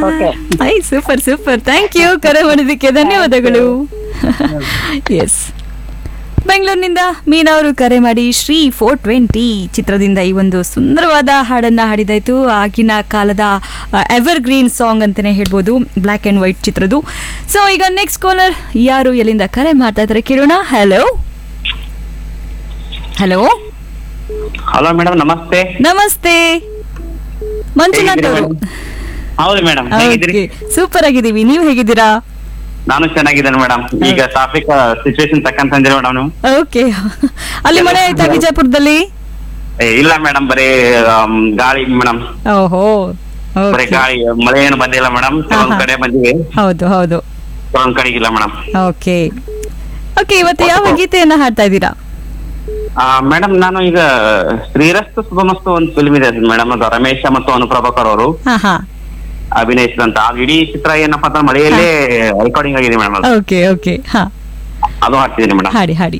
Okay I super super thank you ಕರೆ ಮಾಡಿದ್ದಕ್ಕೆ ಧನ್ಯವಾದಗಳು ಎಸ್ ಬೆಂಗಳೂರಿನಿಂದ ಮೀನಾ ಅವರು ಕರೆ ಮಾಡಿ ಶ್ರೀ ಫೋರ್ ಟ್ವೆಂಟಿ ಚಿತ್ರದಿಂದ ಈ ಒಂದು ಸುಂದರವಾದ ಹಾಡನ್ನ ಹಾಡಿದಾಯ್ತು ಆಗಿನ ಕಾಲದ ಎವರ್ ಗ್ರೀನ್ ಸಾಂಗ್ ಅಂತಾನೆ ಹೇಳ್ಬೋದು ಬ್ಲ್ಯಾಕ್ ಅಂಡ್ ವೈಟ್ ಚಿತ್ರದ್ದು ಸೊ ಈಗ ನೆಕ್ಸ್ಟ್ ಕಾಲರ್ ಯಾರು ಎಲ್ಲಿಂದ ಕರೆ ಮಾಡ್ತಾ ಇದ್ದಾರೆ ಕೇಳೋಣ ಹಲೋ ಹಲೋ ಹಲೋ ಮೇಡಮ್ ನಮಸ್ತೆ ನಮಸ್ತೆ ಮಂಜುನಾಥ್ ಅವರು ಹೌದು ಮೇಡಮ್ ಹೇಗಿದ್ದೀರಿ ಸೂಪರ್ ಆಗಿದ್ದೀವಿ ನೀವು ಹೇಗಿದ್ದೀರಾ ನಾನು ಚೆನ್ನಾಗಿದ್ದೇನೆ ಮೇಡಮ್ ಈಗ ಟ್ರಾಫಿಕ್ ಸಿಚುವೇಶನ್ ತಕ್ಕಂತಂದ್ರೆ ಮೇಡಮ್ ನೀವು ಓಕೆ ಅಲ್ಲಿ ಮಳೆ ಆಯ್ತಾ ಬಿಜಾಪುರದಲ್ಲಿ ಏ, ಇಲ್ಲ ಮೇಡಮ್ ಬರೀ ಆಮ್, ಗಾಳಿ ಮೇಡಮ್ ಓಹೋ ಬರೀ ಓಕೆ ಗಾಳಿ ಮಳೆ ಏನು ಬಂದಿಲ್ಲ ಮೇಡಮ್ ಕೆಲವೊಂದ್ ಹಾ, ಹಾ. ಕಡೆ ಬಂದಿವೆ ಹೌದು ಹೌದು ಕೆಲವೊಂದ್ ಕಡೆಗೆ ಇಲ್ಲ ಮೇಡಮ್ ಓಕೆ ಓಕೆ ಇವತ್ತು ಯಾವ ಗೀತೆಯನ್ನ ಹಾಡ್ತಾ ಇದ್ದೀರಾ ಮೇಡಮ್ ನಾನು ಈಗ ಶ್ರೀರಸ್ತು ಶುಭಮಸ್ತು ಒಂದು ಫಿಲ್ಮ್ ಇದೆ ಮೇಡಮ್ ಅದು ರಮೇಶ ಮತ್ತು ಅನುಪ್ರಭಾಕರ್ ಅವರು ಹಾ ಹಾ ಅಭಿನಯಿಸಿದಂತ ಆ ಇಡೀ ಚಿತ್ರ ಏನಪ್ಪಾ ಅಂತ ಮಳೆಯಲ್ಲೇ ರೆಕಾರ್ಡಿಂಗ್ ಆಗಿದೆ ಮೇಡಮ್ ಅದು ಓಕೆ ಓಕೆ ಹಾ ಅದು ಹಾಡ್ತಿದ್ದೀನಿ ಮೇಡಮ್ ಹಾಡಿ ಹಾಡಿ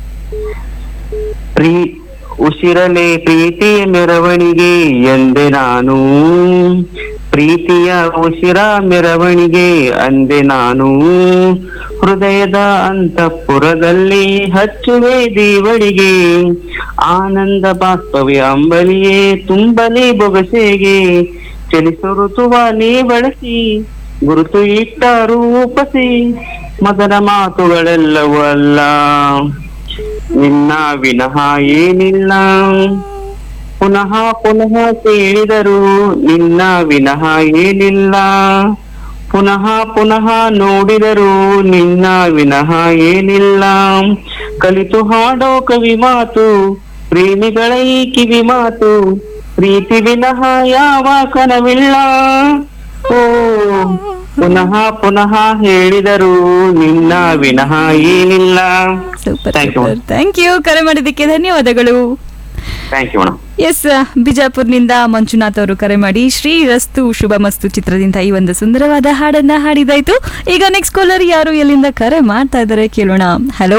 ಪ್ರೀ ಉಸಿರಲೆ ಪ್ರೀತಿಯ ಮೆರವಣಿಗೆ ಎಂದೆ ನಾನು ಪ್ರೀತಿಯ ಉಸಿರ ಮೆರವಣಿಗೆ ಅಂದೆ ನಾನು ಹೃದಯದ ಅಂತಃಪುರದಲ್ಲಿ ಹಚ್ಚುವೆ ದೀವಳಿಗೆ ಆನಂದ ಬಾಷ್ಪವೇ ಅಂಬಲಿಯೇ ತುಂಬಲಿ ಬೊಗಸೆಗೆ ಚಲಿಸು ಋತುವ ನೀ ಬಳಸಿ ಗುರುತು ಇಟ್ಟ ರೂಪಸಿ ಮದನ ಮಾತುಗಳೆಲ್ಲವೂ ಅಲ್ಲ ನಿನ್ನ ವಿನಃ ಏನಿಲ್ಲ ಪುನಃ ಪುನಃ ಕೇಳಿದರು ನಿನ್ನ ವಿನಃ ಏನಿಲ್ಲ ಪುನಃ ಪುನಃ ನೋಡಿದರು ನಿನ್ನ ವಿನಃ ಏನಿಲ್ಲ ಕಲಿತು ಹಾಡೋ ಕವಿ ಮಾತು ಪ್ರೇಮಿಗಳ ಈ ಕಿವಿ ಮಾತು ಪ್ರೀತಿ ವಿನಃ ಯಾವ ಕನವಿಲ್ಲ ಓ ಪುನಃ ಪುನಃ ಹೇಳಿದರು ನಿನ್ನ ವಿನಃ ಏನಿಲ್ಲ super Thank you, super thank you ಕರೆ ಮಾಡಿದ್ದಕ್ಕೆ ಧನ್ಯವಾದಗಳು ಥ್ಯಾಂಕ್ ಯು ಮೇಡಮ್ ಎಸ್ ಬಿಜಾಪುರ್ನಿಂದ ಮಂಜುನಾಥ್ ಅವರು ಕರೆ ಮಾಡಿ ಶ್ರೀ ರಸ್ತು ಶುಭ ಮಸ್ತು ಚಿತ್ರದಿಂದ ಈ ಒಂದು ಸುಂದರವಾದ ಹಾಡನ್ನ ಹಾಡಿದಾಯ್ತು ಈಗ ನೆಕ್ಸ್ಟ್ ಕಾಲರ್ ಯಾರು ಎಲ್ಲಿಂದ ಕರೆ ಮಾಡ್ತಾ ಇದ್ದಾರೆ ಕೇಳೋಣ ಹಲೋ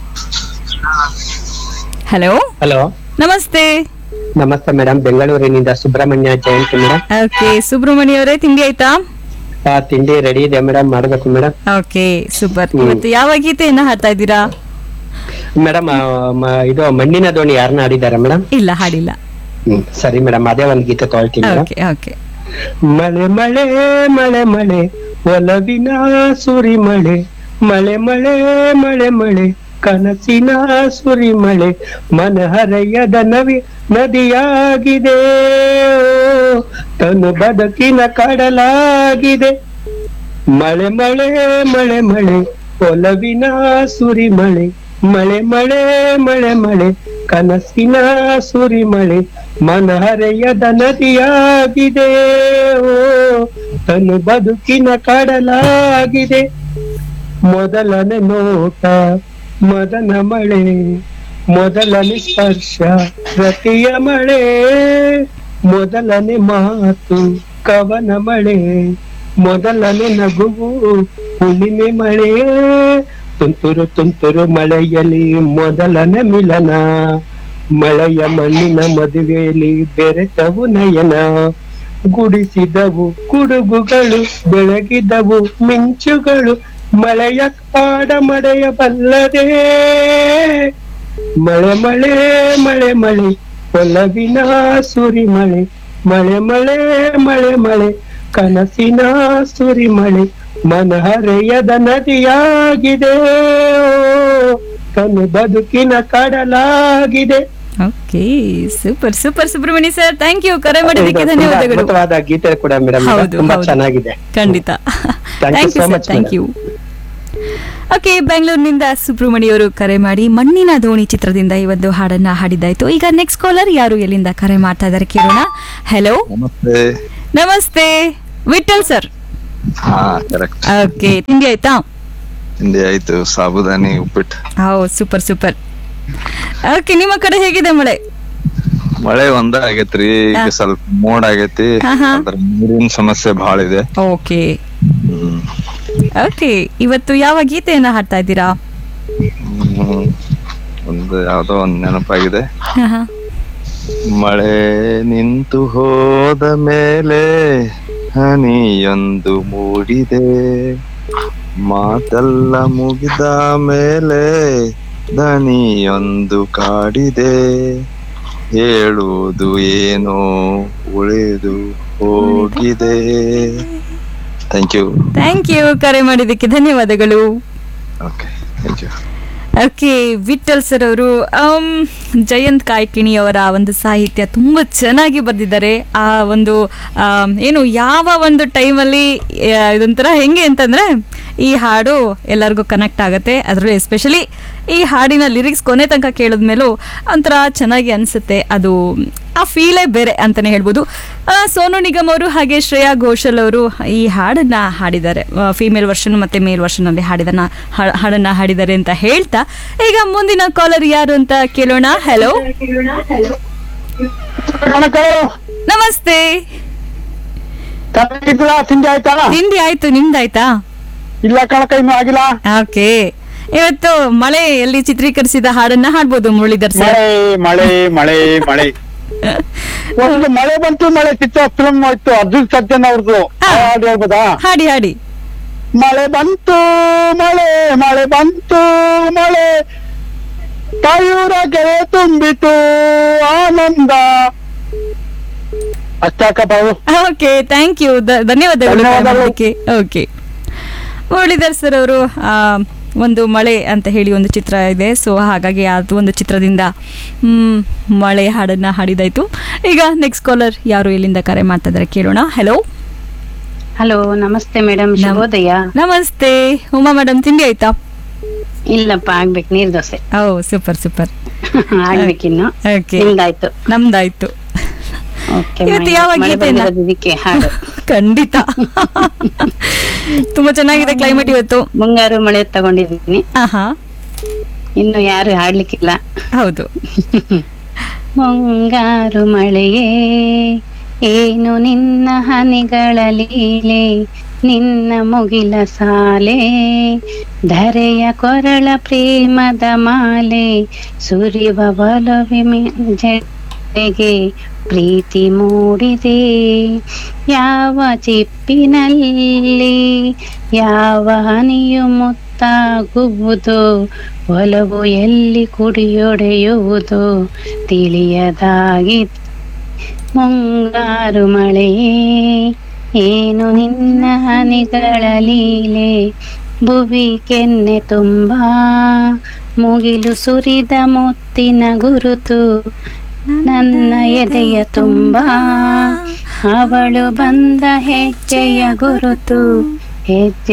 ಹಲೋ ಹಲೋ ನಮಸ್ತೆ ನಮಸ್ತೆ ಮೇಡಮ್ ಬೆಂಗಳೂರಿನಿಂದ ಸುಬ್ರಹ್ಮಣ್ಯ ಜಯಂತಿ ಮೇಡಮ್ ಓಕೆ ಸುಬ್ರಹ್ಮಣ್ಯ ಅವರೇ ತಿಂಡಿ ಆಯ್ತಾ ಆ, ತಿಂಡಿ ರೆಡಿ ಇದೆ ಮೇಡಮ್ ಮಾಡ್ಬೇಕು ಮೇಡಮ್ ಓಕೆ ಸೂಪರ್ ಹ್ಮ್. ಇವತ್ತು ಯಾವ ಗೀತೆಯನ್ನ ಹಾಡ್ತಾ ಇದ್ದೀರಾ ಮೇಡಮ್ ಆ, ಮ- ಇದು ಮಣ್ಣಿನ ದೋಣಿ ಯಾರನ್ನ ಆಡಿದ್ದಾರೆ ಮೇಡಮ್ ಇಲ್ಲ ಹಾಡಿಲ್ಲ ಹ್ಮ್ ಸರಿ ಮೇಡಮ್ ಅದೇ ಒಂದ್ ಗೀತೆ ತೊಳ್ತೀನಿ ಮೇಡಮ್ ಓಕೆ ಓಕೆ ಮಳೆ ಮಳೆ ಮಳೆ ಮಳೆ ಒಲವಿನ ಸುರಿ ಮಳೆ ಮಳೆ ಮಳೆ ಮಳೆ ಮಳೆ ಕನಸಿನ ಸುರಿ ಮಳೆ ಮನಹರೆಯದ ನವಿ ನದಿಯಾಗಿದೆ ಓ, ತನು ಬದುಕಿನ ಕಡಲಾಗಿದೆ ಮಳೆ ಮಳೆ ಮಳೆ ಮಳೆ ಒಲವಿನ ಸುರಿ ಮಳೆ ಮಳೆ ಮಳೆ ಮಳೆ ಮಳೆ ಕನಸಿನ ಸುರಿ ಮಳೆ ಮನಹರೆಯದ ನದಿಯಾಗಿದೆ ಓ ತನು ಬದುಕಿನ ಕಡಲಾಗಿದೆ ಮೊದಲನೇ ನೋಟ ಮದನ ಮಳೆ ಮೊದಲನೇ ಸ್ಪರ್ಶ ರತಿಯ ಮಳೆ ಮೊದಲನೇ ಮಾತು ಕವನ ಮಳೆ ಮೊದಲನೇ ನಗುವು ಹುಣ್ಣಿಮೆ ಮಳೆ ತುಂತುರು ತುಂತುರು ಮಳೆಯಲ್ಲಿ ಮೊದಲನೇ ಮಿಲನ ಮಳೆಯ ಮಣ್ಣಿನ ಮದುವೆಯಲ್ಲಿ ಬೆರೆತವು ನಯನ ಗುಡಿಸಿದವು ಗುಡುಗುಗಳು ಬೆಳಗಿದವು ಮಿಂಚುಗಳು ಮಳೆಯ ಕಾಡ ಮಳೆಯ ಬಲ್ಲದೆ ಮಳೆ ಮಳೆ ಮಳೆ ಮಳೆ ಒಲವಿನ ಸುರಿ ಮಳೆ ಮಳೆ ಮಳೆ ಮಳೆ ಮಳೆ ಕನಸಿನ ಸುರಿ ಮಳೆ ಮನಹರೆಯದ ನದಿಯಾಗಿದೆ ಓ, ತನು ಬದುಕಿನ ಕಡಲಾಗಿದೆ okay super super Subrahmanya sir thank you ಕರೆ ಮಾಡಿದ್ದಕ್ಕೆ ಇದು ತುಂಬಾ ಧನ್ಯವಾದಗಳು ಅದ್ಭುತವಾದ ಗೀತೆ ಕೂಡ ಮೇಡಮ್ ಹೌದು ತುಂಬಾ ಹೌದು. ಚೆನ್ನಾಗಿದೆ ಖಂಡಿತ Thank you thank you so sir much, thank madam. You okay ಬೆಂಗಳೂರಿನಿಂದ ಸುಬ್ರಹ್ಮಣ್ಯ ಅವರು ಕರೆ ಮಾಡಿ ಮಣ್ಣಿನ ದೋಣಿ ಚಿತ್ರದಿಂದ ಈ ಒಂದು ಹಾಡನ್ನ ಹಾಡಿದ್ದಾಯ್ತು ಈಗ ನೆಕ್ಸ್ಟ್ ಕಾಲರ್ ಯಾರು ಎಲ್ಲಿಂದ ಕರೆ ಮಾಡ್ತಾ ಇದ್ದಾರೆ ಕೇಳೋಣ ಹಲೋ ನಮಸ್ತೆ ನಮಸ್ತೆ ವಿಠಲ್ ಸರ್ ಹಾ ಕರೆಕ್ಟ್ ಓಕೆ ತಿಂಡಿ ಆಯ್ತಾ ತಿಂಡಿ ಆಯ್ತು ಸಾಬುದಾನಿ ಉಪ್ಪಿಟ್ಟು ಹೌ ಸೂಪರ್ ಸೂಪರ್ ಓಕೆ ನಿಮ್ಮ ಕಡೆ ಹೇಗಿದೆ ಮಳೆ ಮಳೆ ಒಂದ ಆಗೈತ್ರಿ ಈಗ ಹಾ. ಸ್ವಲ್ಪ ಮೋಡ ಆಗೈತಿ ಹಾ, ಹಾ. ಅದ್ರ ನೀರಿನ ಸಮಸ್ಯೆ ಬಹಳ ಇದೆ ಓಕೆ ಹ್ಮ್. ಓಕೆ ಇವತ್ತು ಯಾವ ಗೀತೆಯನ್ನ ಹಾಡ್ತಾ ಇದ್ದೀರಾ ಹ್ಮ್. ಒಂದು ಯಾವ್ದೋ ಒಂದ್ ನೆನಪಾಗಿದೆ ಹಾ, ಹಾ. ಮಳೆ ನಿಂತು ಹೋದ ಮೇಲೆ ಹನಿಯೊಂದು ಮೂಡಿದೆ ಮಾತೆಲ್ಲ ಮುಗಿದ ಮೇಲೆ ದನಿಯೊಂದು ಕಾಡಿದೆ ಹೇಳುವುದು ಏನೋ ಉಳಿದು ಹೋಗಿದೆ ಥ್ಯಾಂಕ್ ಯು ಥ್ಯಾಂಕ್ ಯು ಕರೆ ಮಾಡಿದ್ದಕ್ಕೆ ಧನ್ಯವಾದಗಳು okay thank you okay Vittal sir ಅವರು ಆಮ್, ಜಯಂತ್ ಕಾಯ್ಕಿಣಿ ಅವರ ಒಂದು ಸಾಹಿತ್ಯ ತುಂಬ ಚೆನ್ನಾಗಿ ಬರೆದಿದ್ದಾರೆ ಆ ಒಂದು ಆಮ್, ಏನು ಯಾವ ಒಂದು ಟೈಮಲ್ಲಿ ಇದೊಂಥರ ಹೆಂಗೆ ಅಂತಂದರೆ ಈ ಹಾಡು ಎಲ್ಲರಿಗೂ ಕನೆಕ್ಟ್ ಆಗುತ್ತೆ ಅದರಲ್ಲೂ ಎಸ್ಪೆಷಲಿ ಈ ಹಾಡಿನ ಲಿರಿಕ್ಸ್ ಕೊನೆ ತನಕ ಕೇಳಿದ್ಮೇಲೂ ಒಂಥರ ಚೆನ್ನಾಗಿ ಅನಿಸುತ್ತೆ ಅದು ಆ ಫೀಲೇ ಬೇರೆ ಅಂತಲೇ ಹೇಳ್ಬೋದು ಆ, ಸೋನು ನಿಗಮ್ ಅವರು ಹಾಗೆ ಶ್ರೇಯಾ ಘೋಷಲ್ ಅವರು ಈ ಹಾಡನ್ನ ಹಾಡಿದ್ದಾರೆ ಫೀಮೇಲ್ ವರ್ಷನ್ ಮತ್ತೆ ಮೇಲ್ ವರ್ಷನಲ್ಲಿ ಹಾಡಿದನ್ನ ಹಾ- ಹಾಡನ್ನ ಹಾಡಿದ್ದಾರೆ ಅಂತ ಹೇಳ್ತಾ ಈಗ ಮುಂದಿನ ಕಾಲರ್ ಯಾರು ಅಂತ ಕೇಳೋಣ ಹಲೋ ನಮಸ್ತೆ ಚೆನ್ನಾಗಿದ್ದೀರಾ ತಿಂಡಿ ಆಯ್ತಾ ತಿಂಡಿ ಆಯ್ತು ನಿಮ್ದಾಯ್ತಾ ಇಲ್ಲ ಕಣಕ ಇನ್ನು ಆಗಿಲ್ಲ ಓಕೆ ಇವತ್ತು ಮಳೆ ಎಲ್ಲಿ ಚಿತ್ರೀಕರಿಸಿದ ಹಾಡನ್ನ ಹಾಡ್ಬೋದು ಮುರಳೀಧರ್ ಸರ್ ಮಳೆ ಮಳೆ ಮಳೆ ಮಳೆ ಒಂದು ಮಳೆ ಬಂತು ಮಳೆ ಚಿತ್ರ ಫಿಲ್ಮ್ ಆಯ್ತು ಅರ್ಜುನ್ ಸರ್ಜನ್ ಅವ್ರದ್ದು ಹಾ. ಹಾಡು ಹೇಳ್ಬೋದಾ ಹಾಡಿ ಹಾಡಿ ಮಳೆ ಬಂತು ಮಳೆ ಮಳೆ ಬಂತು ಮಳೆ ತಾಯೂರ ಕೆರೆ ತುಂಬಿತು ಆನಂದ ಅಷ್ಟಾಕ ಬಾವು ಓಕೆ ಥ್ಯಾಂಕ್ ಯು ಧನ್ಯವಾದಗಳು ಧನ್ಯವಾದಗಳು. ಓಕೆ ಮುರಳೀಧರ್ ಸರ್ ಅವರು ಒಂದು ಮಳೆ ಅಂತ ಹೇಳಿ ಒಂದು ಚಿತ್ರ ಇದೆ ಸೊ ಹಾಗಾಗಿ ಅದು ಒಂದು ಚಿತ್ರದಿಂದ ಮ್, ಮಳೆ ಹಾಡನ್ನ ಹಾಡಿದಾಯ್ತು ಈಗ ನೆಕ್ಸ್ಟ್ ಕಾಲರ್ ಯಾರು ಎಲ್ಲಿಂದ ಕರೆ ಮಾಡ್ತಾ ಇದ್ದಾರೆ ಕೇಳೋಣ ಹಲೋ ಹಲೋ ನಮಸ್ತೆ ಮೇಡಮ್ ಶುಭೋದಯ ನಮಸ್ತೆ ಉಮಾ ಮೇಡಮ್ ತಿಂಡಿ ಆಯ್ತಾ ಇಲ್ಲಪ್ಪ ಆಗ್ಬೇಕು ನೀರ್ ದೋಸೆ ಓ ಸೂಪರ್ ಸೂಪರ್ ಆಗ್ಬೇಕಿನ್ನು ಓಕೆ ನಿಮ್ದಾಯ್ತು ನಮ್ದಾಯ್ತು ಓಕೆ ಇವತ್ತು ಯಾವ ಗೀತೆನ? ಇದಕ್ಕೆ ಹಾಡು ಖಂಡಿತ ತುಂಬಾ ಚೆನ್ನಾಗಿದೆ ಕ್ಲೈಮೇಟ್ ಇವತ್ತು ಮುಂಗಾರು ಮಳೆ ತಗೊಂಡಿದ್ದೀನಿ ಆಹಾ ಇನ್ನು ಯಾರು ಹಾಡ್ಲಿಕ್ಕಿಲ್ಲ ಹೌದು ಮುಂಗಾರು ಮಳೆಯೇ ಏನು ನಿನ್ನ ಹನಿಗಳ ಲೀಲೆ ನಿನ್ನ ಮುಗಿಲ ಸಾಲೆ ಧರೆಯ ಕೊರಳ ಪ್ರೇಮದ ಮಾಲೆ ಸುರಿವ ಬಲವಿ ಜಡೆಗೆ ಪ್ರೀತಿ ಮೂಡಿದೆ ಯಾವ ಚಿಪ್ಪಿನಲ್ಲಿ ಯಾವ ಹನಿಯು ಮುತ್ತಾಗುವುದು ಒಲವು ಎಲ್ಲಿ ಕುಡಿಯೊಡೆಯುವುದು ತಿಳಿಯದಾಗಿ ಮುಂಗಾರು ಮಳೆಯೇ ಏನು ನಿನ್ನ ಹನಿಗಳ ಲೀಲೆ ಭುವಿ ಕೆನ್ನೆ ತುಂಬಾ ಮುಗಿಲು ಸುರಿದ ಮುತ್ತಿನ ಗುರುತು ನನ್ನ ಎದೆಯ ತುಂಬಾ ಅವಳು ಬಂದ ಹೆಜ್ಜೆಯ ಗುರುತು ಹೆಜ್ಜೆ